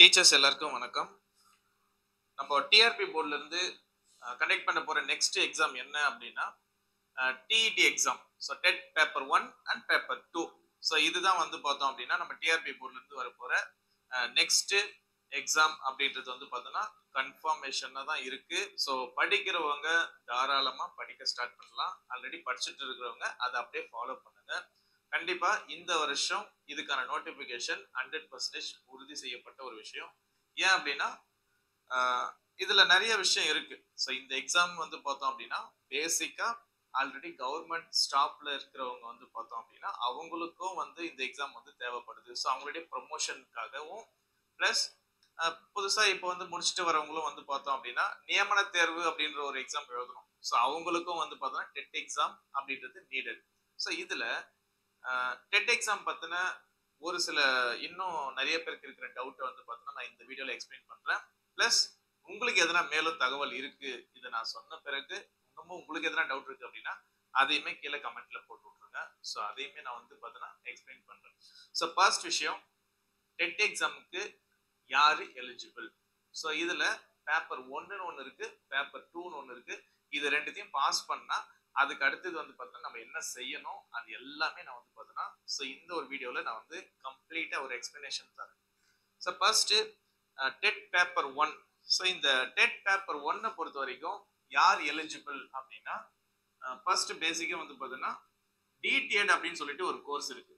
teachers எல்லாருக்கும் வணக்கம் நம்ம டிஆர்பி போர்ட்ல இருந்து கண்டக்ட் பண்ண போற நெக்ஸ்ட் எக்ஸாம் என்ன அப்படின்னா TET exam so TET paper one and paper two so இதுதான் வந்து பார்த்தோம் அப்படின்னா நம்ம டிஆர்பி போர்ட்ல இருந்து வர போற நெக்ஸ்ட் எக்ஸாம் அப்படின்றது வந்து பார்த்தோன்னா கன்ஃபர்மேஷனாக தான் இருக்கு ஸோ படிக்கிறவங்க தாராளமாக படிக்க ஸ்டார்ட் பண்ணலாம் ஆல்ரெடி படிச்சுட்டு இருக்கிறவங்க அதை அப்படியே ஃபாலோ பண்ணுங்க கண்டிப்பா இந்த வருஷம் இதுக்கான நோட்டிபிகேஷன் ஹண்ட்ரட் பர்சன்டேஜ் உறுதி செய்யப்பட்ட ஒரு விஷயம் ஏன் அப்படின்னா ஆஹ் இதுல நிறைய விஷயம் இருக்கு ஸோ இந்த எக்ஸாம் வந்து பார்த்தோம் அப்படின்னா பேசிக்கா ஆல்ரெடி கவர்மெண்ட் ஸ்டாப்ல இருக்கிறவங்க வந்து பார்த்தோம் அப்படின்னா அவங்களுக்கும் வந்து இந்த எக்ஸாம் வந்து தேவைப்படுது ஸோ அவங்களுடைய ப்ரொமோஷனுக்காகவும் ப்ளஸ் புதுசா இப்போ வந்து முடிச்சுட்டு வரவங்களும் வந்து பார்த்தோம் அப்படின்னா நியமன தேர்வு அப்படின்ற ஒரு எக்ஸாம் எழுதணும் ஸோ அவங்களுக்கும் வந்து பார்த்தோம்னா டெட் எக்ஸாம் அப்படின்றது நீடட் ஸோ இதுல டெட் எக்ஸாம் பத்தின ஒரு சில இன்னும் நிறைய பேருக்கு இருக்கிற டவுட்டை வந்து பார்த்தோன்னா நான் இந்த வீடியோல எக்ஸ்பிளைன் பண்றேன் ப்ளஸ் உங்களுக்கு எதனா மேலும் தகவல் இருக்கு இதை நான் சொன்ன பிறகு இன்னமும் உங்களுக்கு எதனா டவுட் இருக்கு அப்படின்னா அதையுமே கீழே கமெண்ட்ல போட்டு விட்ருங்க ஸோ அதையுமே நான் வந்து பார்த்தோன்னா எக்ஸ்பிளைன் பண்றேன் ஸோ ஃபர்ஸ்ட் விஷயம் டெட் எக்ஸாமுக்கு யாரு எலிஜிபிள் ஸோ இதுல பேப்பர் ஒன்னுன்னு ஒன்று இருக்கு பேப்பர் டூன்னு ஒன்று இருக்கு இது ரெண்டுத்தையும் பாஸ் பண்ணா அதுக்கு அடுத்தது வந்து பார்த்தோன்னா நம்ம என்ன செய்யணும் அது எல்லாமே நான் வந்து பார்த்தோன்னா ஸோ இந்த ஒரு வீடியோவில் நான் வந்து கம்ப்ளீட்டாக ஒரு எக்ஸ்பிளனேஷன் தரேன் so first TET paper one so இந்த டெட் பேப்பர் ஒன்னை பொறுத்த வரைக்கும் யார் எலிஜிபிள் அப்படின்னா ஃபர்ஸ்ட் பேசிக்காக வந்து பார்த்தோன்னா டிடிஎட் அப்படின்னு சொல்லிட்டு ஒரு கோர்ஸ் இருக்கு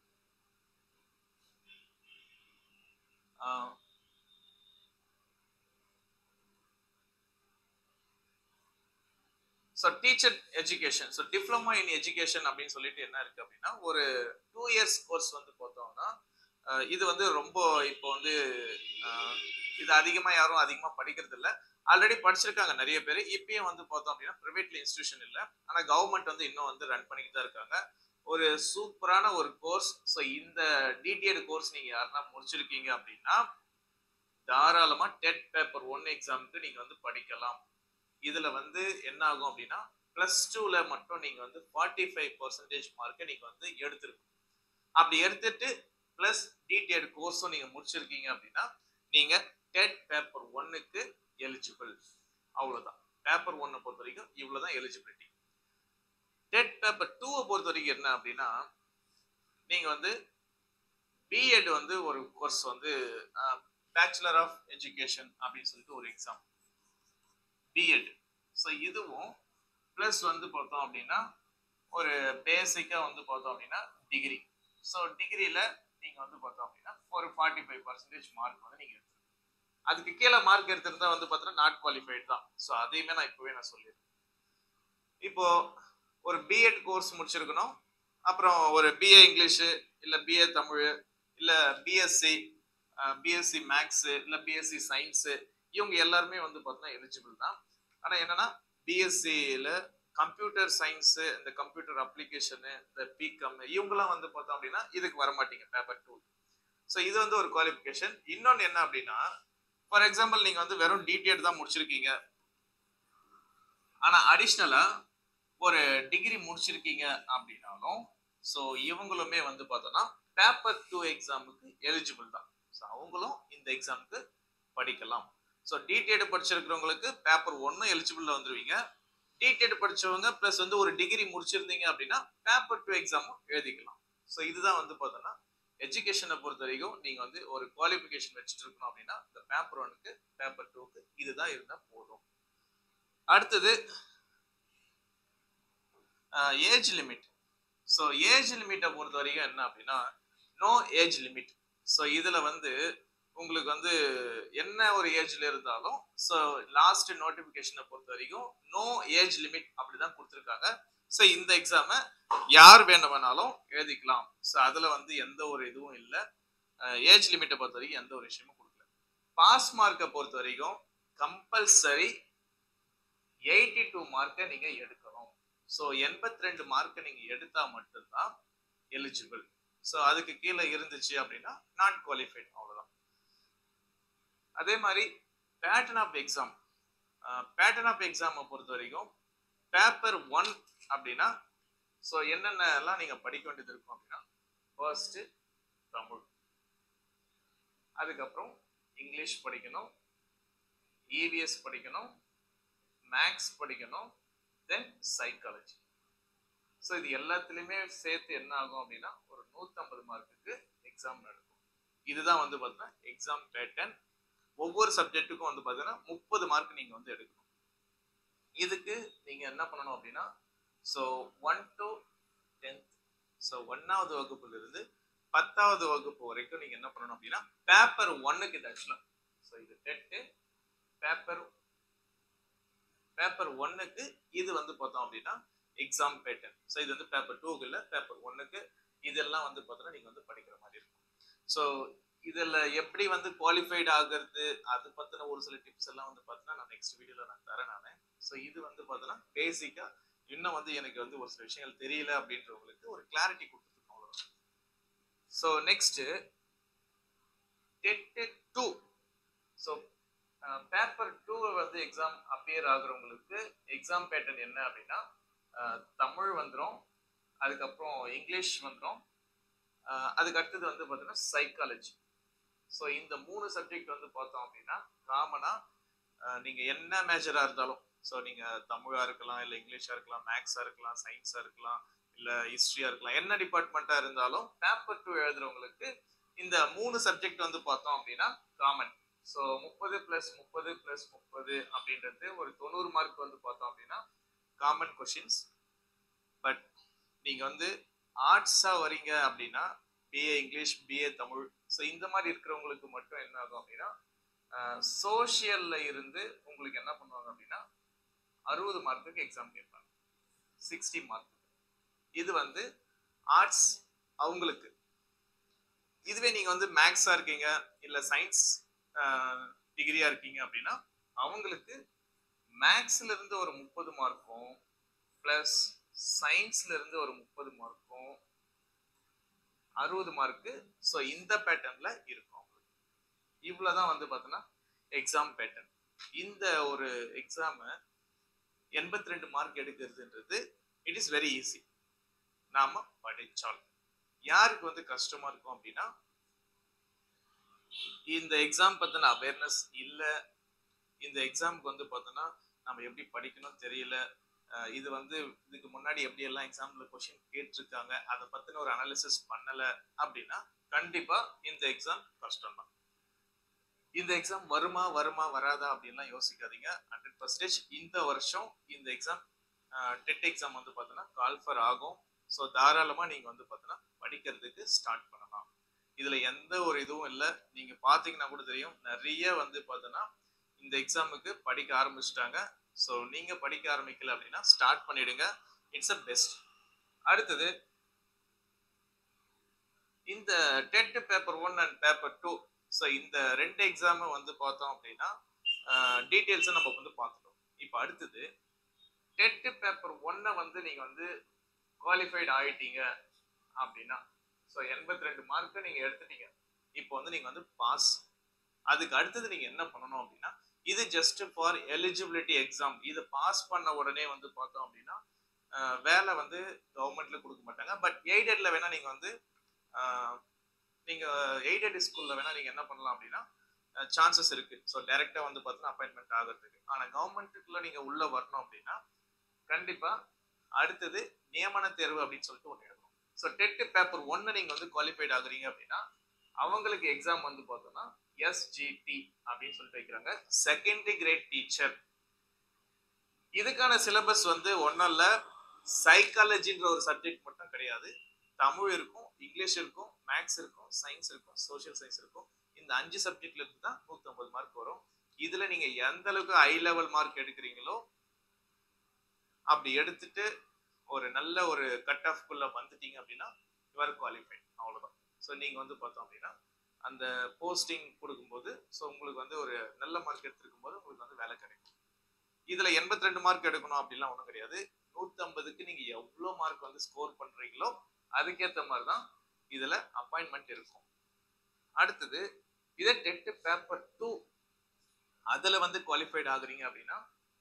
so teacher education so diploma in education அப்படின்னு சொல்லிட்டு என்ன இருக்கு அப்படின்னா ஒரு டூ இயர்ஸ் கோர்ஸ் வந்து பார்த்தோம்னா இது வந்து ரொம்ப இப்போ வந்து இது அதிகமாக யாரும் அதிகமாக படிக்கிறது இல்லை ஆல்ரெடி படிச்சிருக்காங்க நிறைய பேர் இப்பயும் வந்து பார்த்தோம் அப்படின்னா ப்ரைவேட்ல இன்ஸ்டியூஷன் இல்லை ஆனால் கவர்மெண்ட் வந்து இன்னும் வந்து ரன் பண்ணிக்கிட்டு தான் இருக்காங்க ஒரு சூப்பரான ஒரு கோர்ஸ் ஸோ இந்த டிடிஎட் கோர்ஸ் நீங்கள் யாருன்னா முடிச்சிருக்கீங்க அப்படின்னா தாராளமாக டெட் பேப்பர் ஒன் எக்ஸாமுக்கு நீங்கள் வந்து படிக்கலாம் இதுல வந்து என்ன ஆகும் அப்படின்னா பிளஸ் டூல மட்டும் நீங்க வந்து ஃபார்ட்டி ஃபைவ் பர்சன்டேஜ் மார்க்கை நீங்க வந்து எடுத்துருக்கணும் அப்படி எடுத்துட்டு பிளஸ் டிடிஎட் கோர்ஸும் நீங்க முடிச்சிருக்கீங்க அப்படின்னா நீங்க டெட் பேப்பர் ஒன்னுக்கு எலிஜிபிள் அவ்வளவுதான் பேப்பர் ஒன்னை பொறுத்த வரைக்கும் இவ்வளவுதான் எலிஜிபிலிட்டி டெட் பேப்பர் டூவை பொறுத்த வரைக்கும் என்ன அப்படின்னா நீங்க வந்து பிஎட் வந்து ஒரு கோர்ஸ் வந்து பேச்சுலர் ஆஃப் எஜுகேஷன் அப்படின்னு சொல்லிட்டு ஒரு எக்ஸாம் பிஎட் ஸோ இதுவும் ப்ளஸ் வந்து பார்த்தோம் அப்படின்னா ஒரு பேசிக்காக வந்து பார்த்தோம் அப்படின்னா டிகிரி ஸோ டிகிரியில் நீங்கள் வந்து பார்த்தோம் அப்படின்னா ஒரு ஃபார்ட்டி ஃபைவ் பர்சன்டேஜ் மார்க் வந்து நீங்கள் எடுத்துருக்கீங்க அதுக்கு கீழே மார்க் எடுத்திருந்தா வந்து பார்த்தோன்னா நாட் குவாலிஃபைட் தான் ஸோ அதையுமே நான் இப்போவே நான் சொல்லிடுறேன் இப்போ ஒரு பிஎட் கோர்ஸ் முடிச்சிருக்கணும் அப்புறம் ஒரு பிஏ இங்கிலீஷு இல்லை பிஏ தமிழ் இல்லை பிஎஸ்சி பிஎஸ்சி மேக்ஸு இல்லை பிஎஸ்சி சயின்ஸு இவங்க எல்லாருமே வந்து பார்த்தோன்னா எலிஜிபிள் தான் ஆனால் என்னன்னா பிஎஸ்சியில் கம்ப்யூட்டர் சயின்ஸு இந்த கம்ப்யூட்டர் அப்ளிகேஷனு இந்த பிகம் இவங்கெல்லாம் வந்து பார்த்தோம் அப்படின்னா இதுக்கு வர மாட்டீங்க பேப்பர் டூ ஸோ இது வந்து ஒரு குவாலிஃபிகேஷன் இன்னொன்று என்ன அப்படின்னா ஃபார் எக்ஸாம்பிள் நீங்கள் வந்து வெறும் டிடிஎட் தான் முடிச்சிருக்கீங்க ஆனால் அடிஷ்னலாக ஒரு டிகிரி முடிச்சிருக்கீங்க அப்படின்னாலும் ஸோ இவங்களுமே வந்து பார்த்தோன்னா பேப்பர் டூ எக்ஸாமுக்கு எலிஜிபிள் தான் ஸோ அவங்களும் இந்த எக்ஸாமுக்கு படிக்கலாம் ஸோ டிடிஎட் படிச்சிருக்கிறவங்களுக்கு பேப்பர் ஒன்னும் எலிஜிபிளில் வந்துருவீங்க டிடிஎட் படிச்சவங்க ப்ளஸ் வந்து ஒரு டிகிரி முடிச்சிருந்தீங்க அப்படின்னா பேப்பர் டூ எக்ஸாமும் எழுதிக்கலாம் ஸோ இதுதான் வந்து பார்த்தோன்னா எஜுகேஷனை பொறுத்த வரைக்கும் நீங்கள் வந்து ஒரு குவாலிஃபிகேஷன் வச்சுட்டு இருக்கணும் அப்படின்னா இந்த பேப்பர் ஒனுக்கு பேப்பர் டூக்கு இதுதான் இருந்தால் போதும் அடுத்தது ஏஜ் லிமிட் ஸோ ஏஜ் லிமிட்டை பொறுத்த வரைக்கும் என்ன அப்படின்னா நோ ஏஜ் லிமிட் ஸோ இதில் வந்து உங்களுக்கு வந்து என்ன ஒரு ஏஜ்ல இருந்தாலும் ஸோ லாஸ்ட் நோட்டிபிகேஷனை பொறுத்த வரைக்கும் நோ ஏஜ் லிமிட் அப்படிதான் கொடுத்துருக்காங்க ஸோ இந்த எக்ஸாமை யார் வேணுமானாலும் எழுதிக்கலாம் ஸோ அதில் வந்து எந்த ஒரு இதுவும் இல்லை ஏஜ் லிமிட்டை பொறுத்த வரைக்கும் எந்த ஒரு விஷயமும் கொடுக்கல பாஸ் மார்க்கை பொறுத்த வரைக்கும் கம்பல்சரி எயிட்டி டூ மார்க்கை நீங்கள் எடுக்கணும் ஸோ எண்பத்தி ரெண்டு மார்க்கை நீங்கள் எடுத்தால் மட்டும்தான் எலிஜிபிள் ஸோ அதுக்கு கீழே இருந்துச்சு அப்படின்னா நான் குவாலிஃபைட் அவ்வளோதான் அதே மாதிரி pattern of exam pattern of எக்ஸாமை பொறுத்த வரைக்கும் பேப்பர் ஒன் அப்படின்னா ஸோ என்னென்னலாம் நீங்கள் படிக்க வேண்டியது இருக்கும் அப்படின்னா ஃபர்ஸ்ட் தமிழ் அதுக்கப்புறம் இங்கிலீஷ் படிக்கணும் இவிஎஸ் படிக்கணும் மேக்ஸ் படிக்கணும் தென் சைக்காலஜி ஸோ இது எல்லாத்துலேயுமே சேர்த்து என்ன ஆகும் அப்படின்னா ஒரு நூற்றம்பது மார்க்குக்கு எக்ஸாம் நடக்கும் இதுதான் வந்து பார்த்தீங்கன்னா எக்ஸாம் பேட்டர்ன் ஒவ்வொரு சப்ஜெக்ட்டுக்கும் வந்து பார்த்தீங்கன்னா முப்பது மார்க் நீங்கள் வந்து எடுக்கணும் இதுக்கு நீங்கள் என்ன பண்ணணும் அப்படின்னா so one to tenth so ஒன்றாவது வகுப்புலேருந்து பத்தாவது வகுப்பு வரைக்கும் நீங்கள் என்ன பண்ணணும் அப்படின்னா பேப்பர் ஒன்னுக்கு இது ஆக்சுவலாக ஸோ இது டெட்டு பேப்பர் பேப்பர் ஒன்னுக்கு இது வந்து பார்த்தோம் அப்படின்னா எக்ஸாம் பேட்டர்ன் ஸோ இது வந்து பேப்பர் டூக்கு இல்லை பேப்பர் ஒன்னுக்கு இதெல்லாம் வந்து பார்த்தோன்னா நீங்கள் வந்து படிக்கிற மாதிரி இருக்கும் ஸோ இதில் எப்படி வந்து குவாலிஃபைடு ஆகிறது அது பற்றின ஒரு சில டிப்ஸ் எல்லாம் வந்து பார்த்தீங்கன்னா நான் நெக்ஸ்ட் வீடியோவில் நான் தரேன் நான் ஸோ இது வந்து பார்த்தோன்னா பேசிக்காக இன்னும் வந்து எனக்கு வந்து ஒரு சில விஷயங்கள் தெரியல அப்படின்றவங்களுக்கு ஒரு கிளாரிட்டி கொடுத்துருக்கோம் அவ்வளோதான் so next TET two so paper two வந்து எக்ஸாம் அப்பியர் ஆகுறவங்களுக்கு எக்ஸாம் பேட்டர்ன் என்ன அப்படின்னா தமிழ் வந்துடும் அதுக்கப்புறம் இங்கிலீஷ் வந்துடும் அதுக்கு அடுத்தது வந்து பார்த்தீங்கன்னா சைக்காலஜி ஸோ இந்த மூணு சப்ஜெக்ட் வந்து பார்த்தோம் அப்படின்னா காமனாக நீங்கள் என்ன மேஜராக இருந்தாலும் ஸோ நீங்கள் தமிழாக இருக்கலாம் இல்லை இங்கிலீஷாக இருக்கலாம் மேக்ஸாக இருக்கலாம் சயின்ஸாக இருக்கலாம் இல்லை ஹிஸ்ட்ரியாக இருக்கலாம் என்ன டிபார்ட்மெண்ட்டாக இருந்தாலும் பேப்பர் டூ எழுதுறவங்களுக்கு இந்த மூணு சப்ஜெக்ட் வந்து பார்த்தோம் அப்படின்னா காமன் ஸோ முப்பது ப்ளஸ் முப்பது ப்ளஸ் முப்பது அப்படின்றது ஒரு தொண்ணூறு மார்க் வந்து பார்த்தோம் அப்படின்னா காமன் கொஷின்ஸ் பட் நீங்கள் வந்து ஆர்ட்ஸாக வரீங்க அப்படின்னா BA English BA Tamil so இந்த மாதிரி இருக்கிறவங்களுக்கு மட்டும் என்ன ஆகும் அப்படின்னா சோஷியலில் இருந்து உங்களுக்கு என்ன பண்ணுவாங்க அப்படின்னா அறுபது மார்க்குக்கு எக்ஸாம் கேட்பாங்க சிக்ஸ்டி மார்க் இது வந்து ஆர்ட்ஸ் அவங்களுக்கு இதுவே நீங்கள் வந்து மேக்ஸாக இருக்கீங்க இல்லை சயின்ஸ் டிகிரியாக இருக்கீங்க அப்படின்னா அவங்களுக்கு மேக்ஸ்ல இருந்து ஒரு முப்பது மார்க்கும் ப்ளஸ் சயின்ஸ்ல இருந்து ஒரு முப்பது மார்க்கும் அறுபது மார்க்கு ஸோ இந்த பேட்டர்ன்ல இருக்கும் இவ்வளோதான் வந்து பார்த்தோன்னா எக்ஸாம் பேட்டர்ன் இந்த ஒரு எக்ஸாமை எண்பத்தி ரெண்டு மார்க் எடுக்கிறதுன்றது இட் இஸ் வெரி ஈஸி நாம படிச்சால் யாருக்கு வந்து கஷ்டமா இருக்கும் அப்படின்னா இந்த எக்ஸாம் பத்தின அவேர்னஸ் இல்லை இந்த எக்ஸாமுக்கு வந்து பார்த்தோன்னா நம்ம எப்படி படிக்கணும் தெரியல இது வந்து இதுக்கு முன்னாடி எப்படி எல்லாம் எக்ஸாம்ல கொஸ்டின் கேட்டிருக்காங்க அதை பத்தின ஒரு அனாலிசிஸ் பண்ணல அப்படின்னா கண்டிப்பா இந்த எக்ஸாம் கஷ்டம் தான் இந்த எக்ஸாம் வருமா வருமா வராதா அப்படின்லாம் யோசிக்காதீங்க ஹண்ட்ரட் பர்சன்டேஜ் இந்த வருஷம் இந்த எக்ஸாம் டெட் எக்ஸாம் வந்து பார்த்தோன்னா கால்ஃபர் ஆகும் ஸோ தாராளமாக நீங்கள் வந்து பார்த்தோன்னா படிக்கிறதுக்கு ஸ்டார்ட் பண்ணலாம் இதில் எந்த ஒரு இதுவும் இல்லை நீங்கள் பார்த்தீங்கன்னா கூட தெரியும் நிறைய வந்து பார்த்தோன்னா இந்த எக்ஸாமுக்கு படிக்க ஆரம்பிச்சிட்டாங்க ஸோ நீங்கள் படிக்க ஆரம்பிக்கல அப்படின்னா ஸ்டார்ட் பண்ணிடுங்க இட்ஸ் அ பெஸ்ட் அடுத்தது இந்த TET paper one and paper two so இந்த ரெண்டு எக்ஸாமும் வந்து பார்த்தோம் அப்படின்னா டீட்டெயில்ஸை நம்ம வந்து பார்த்துட்டோம் இப்போ அடுத்தது டெட் பேப்பர் ஒன்னை வந்து நீங்கள் வந்து குவாலிஃபைடு ஆயிட்டீங்க அப்படின்னா ஸோ எண்பத்தி ரெண்டு மார்க்கை நீங்கள் எடுத்துட்டீங்க இப்போ வந்து நீங்கள் வந்து பாஸ் அதுக்கு அடுத்தது நீங்கள் என்ன பண்ணணும் அப்படின்னா இது ஜஸ்ட் ஃபார் எலிஜிபிலிட்டி எக்ஸாம் இதை பாஸ் பண்ண உடனே வந்து பார்த்தோம் அப்படின்னா வேலை வந்து கவர்மெண்ட்ல கொடுக்க மாட்டாங்க பட் எய்டட்ல வேணா நீங்க வந்து நீங்க எய்டட் ஸ்கூல்ல வேணா நீங்க என்ன பண்ணலாம் அப்படின்னா சான்சஸ் இருக்கு ஸோ டைரக்டா வந்து பார்த்தீங்கன்னா அப்பாயின்மெண்ட் ஆகிறதுக்கு ஆனா கவர்மெண்ட்டுக்குள்ள நீங்க உள்ள வரணும் அப்படின்னா கண்டிப்பா அடுத்தது நியமன தேர்வு அப்படின்னு சொல்லிட்டு ஒன்று எழுதணும் ஸோ டெட் பேப்பர் ஒன்னு நீங்க வந்து குவாலிஃபைட் ஆகுறீங்க அப்படின்னா அவங்களுக்கு எக்ஸாம் வந்து பார்த்தோம்னா எஸ்ஜிடி அப்படின்னு சொல்லிட்டு வைக்கிறாங்க செகண்டரி கிரேட் டீச்சர் இதுக்கான சிலபஸ் வந்து ஒன்றும் இல்லை சைக்காலஜின்ற ஒரு சப்ஜெக்ட் மட்டும் கிடையாது தமிழ் இருக்கும் இங்கிலீஷ் இருக்கும் மேக்ஸ் இருக்கும் சயின்ஸ் இருக்கும் சோஷியல் சயின்ஸ் இருக்கும் இந்த அஞ்சு சப்ஜெக்ட்ல இருந்து தான் நூற்றம்பது மார்க் வரும் இதுல நீங்க எந்த அளவுக்கு ஹை லெவல் மார்க் எடுக்கிறீங்களோ அப்படி எடுத்துட்டு ஒரு நல்ல ஒரு கட் ஆஃப் குள்ள வந்துட்டீங்க அப்படின்னா யுவர் குவாலிஃபைட் அவ்வளவுதான் ஸோ நீங்க வந்து பார்த்தோம் அப்படின்னா அந்த போஸ்டிங் கொடுக்கும்போது ஸோ உங்களுக்கு வந்து ஒரு நல்ல மார்க் எடுத்துருக்கும் போது உங்களுக்கு வந்து வேலை கிடைக்கும் இதுல எண்பத்தி ரெண்டு மார்க் எடுக்கணும் அப்படிலாம் ஒன்றும் கிடையாது நூற்றம்பதுக்கு நீங்க எவ்வளோ மார்க் வந்து ஸ்கோர் பண்றீங்களோ அதுக்கேற்ற மாதிரி தான் இதுல அப்பாயின்மெண்ட் இருக்கும் அடுத்தது இதே டெட் பேப்பர் டூ அதுல வந்து குவாலிஃபைட் ஆகுறீங்க அப்படின்னா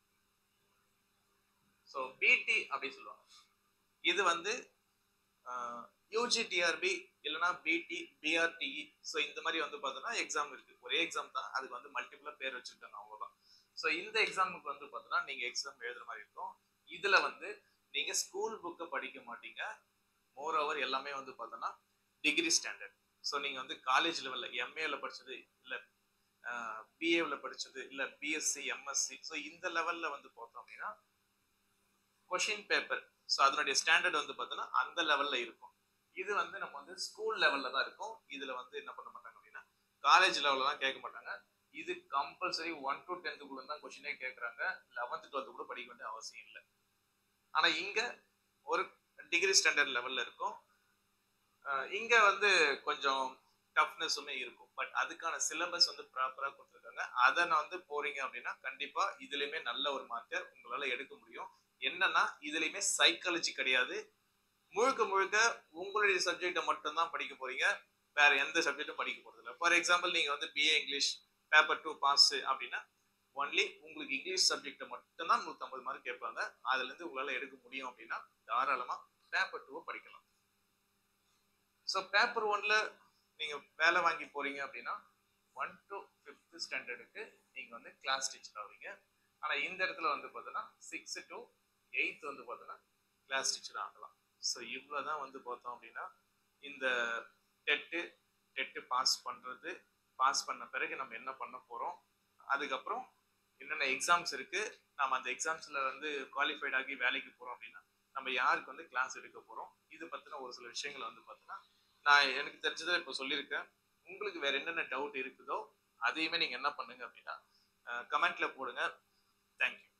ஸோ பிடி அப்படின்னு சொல்லுவாங்க இது வந்து யூஜிடிஆர்பி இல்லைனா பிடி பிஆர்டிஇ ஸோ இந்த மாதிரி வந்து பார்த்தோன்னா எக்ஸாம் இருக்கு ஒரே எக்ஸாம் தான் அதுக்கு வந்து மல்டிபிளா பேர் வச்சிருக்காங்க அவ்வளோதான் ஸோ இந்த எக்ஸாமுக்கு வந்து பார்த்தோன்னா நீங்க எக்ஸாம் எழுதுற மாதிரி இருக்கும் இதுல வந்து நீங்க ஸ்கூல் புக்கை படிக்க மாட்டீங்க மோர் ஓவர் எல்லாமே வந்து பார்த்தோன்னா டிகிரி ஸ்டாண்டர்ட் ஸோ நீங்க வந்து காலேஜ் லெவல்ல எம்ஏல படிச்சது இல்ல பிஏல படிச்சது இல்ல பிஎஸ்சி எம்எஸ்சி ஸோ இந்த லெவல்ல வந்து பார்த்தோம் அப்படின்னா கொஷின் பேப்பர் ஸோ அதனுடைய ஸ்டாண்டர்ட் வந்து பார்த்தோன்னா அந்த லெவல்ல இருக்கும் இது வந்து நம்ம வந்து ஸ்கூல் லெவல்ல தான் இருக்கும் இதுல வந்து என்ன பண்ண மாட்டாங்க அப்படின்னா காலேஜ் லெவல்ல தான் கேட்க மாட்டாங்க இது கம்பல்சரி ஒன் டு டென்த்துக்குள்ள தான் கொஷினே கேட்கறாங்க லெவன்த் டுவெல்த் கூட படிக்க வேண்டிய அவசியம் இல்லை ஆனா இங்க ஒரு டிகிரி ஸ்டாண்டர்ட் லெவல்ல இருக்கும் அஹ் இங்க வந்து கொஞ்சம் டஃப்னஸுமே இருக்கும் பட் அதுக்கான சிலபஸ் வந்து ப்ராப்பரா கொடுத்துருக்காங்க அதை நான் வந்து போறீங்க அப்படின்னா கண்டிப்பா இதுலயுமே நல்ல ஒரு மார்க்கை உங்களால எடுக்க முடியும் என்னன்னா இதுலயுமே சைக்காலஜி கிடையாது முழுக்க முழுக்க உங்களுடைய சப்ஜெக்டை மட்டும்தான் படிக்க போறீங்க வேற எந்த சப்ஜெக்டும் படிக்க போறது இல்லை ஃபார் எக்ஸாம்பிள் நீங்க வந்து BA English paper two pass அப்படின்னா ஒன்லி உங்களுக்கு இங்கிலீஷ் சப்ஜெக்டை மட்டும்தான் நூற்றம்பது மார்க் கேட்பாங்க அதுல இருந்து உங்களால எடுக்க முடியும் அப்படின்னா தாராளமா பேப்பர் டூவை படிக்கலாம் ஸோ பேப்பர் ஒன்ல நீங்க வேலை வாங்கி போறீங்க அப்படின்னா ஒன் டு ஃபிஃப்த் ஸ்டாண்டர்டுக்கு நீங்க வந்து கிளாஸ் டீச்சர் ஆவீங்க ஆனா இந்த இடத்துல வந்து பார்த்தோன்னா சிக்ஸ் டு எயித் வந்து பார்த்தோன்னா கிளாஸ் டீச்சர் ஆகலாம் ஸோ இவ்வளோதான் வந்து பார்த்தோம் அப்படின்னா இந்த டெட்டு டெட்டு பாஸ் பண்ணுறது பாஸ் பண்ண பிறகு நம்ம என்ன பண்ண போகிறோம் அதுக்கப்புறம் என்னென்ன எக்ஸாம்ஸ் இருக்கு நம்ம அந்த எக்ஸாம்ஸ்ல வந்து குவாலிஃபைட் ஆகி வேலைக்கு போறோம் அப்படின்னா நம்ம யாருக்கு வந்து கிளாஸ் எடுக்க போறோம் இது பத்தின ஒரு சில விஷயங்களை வந்து பார்த்தீங்கன்னா நான் எனக்கு தெரிஞ்சதை இப்போ சொல்லியிருக்கேன் உங்களுக்கு வேற என்னென்ன டவுட் இருக்குதோ அதையுமே நீங்க என்ன பண்ணுங்க அப்படின்னா கமெண்ட்ல போடுங்க தேங்க்யூ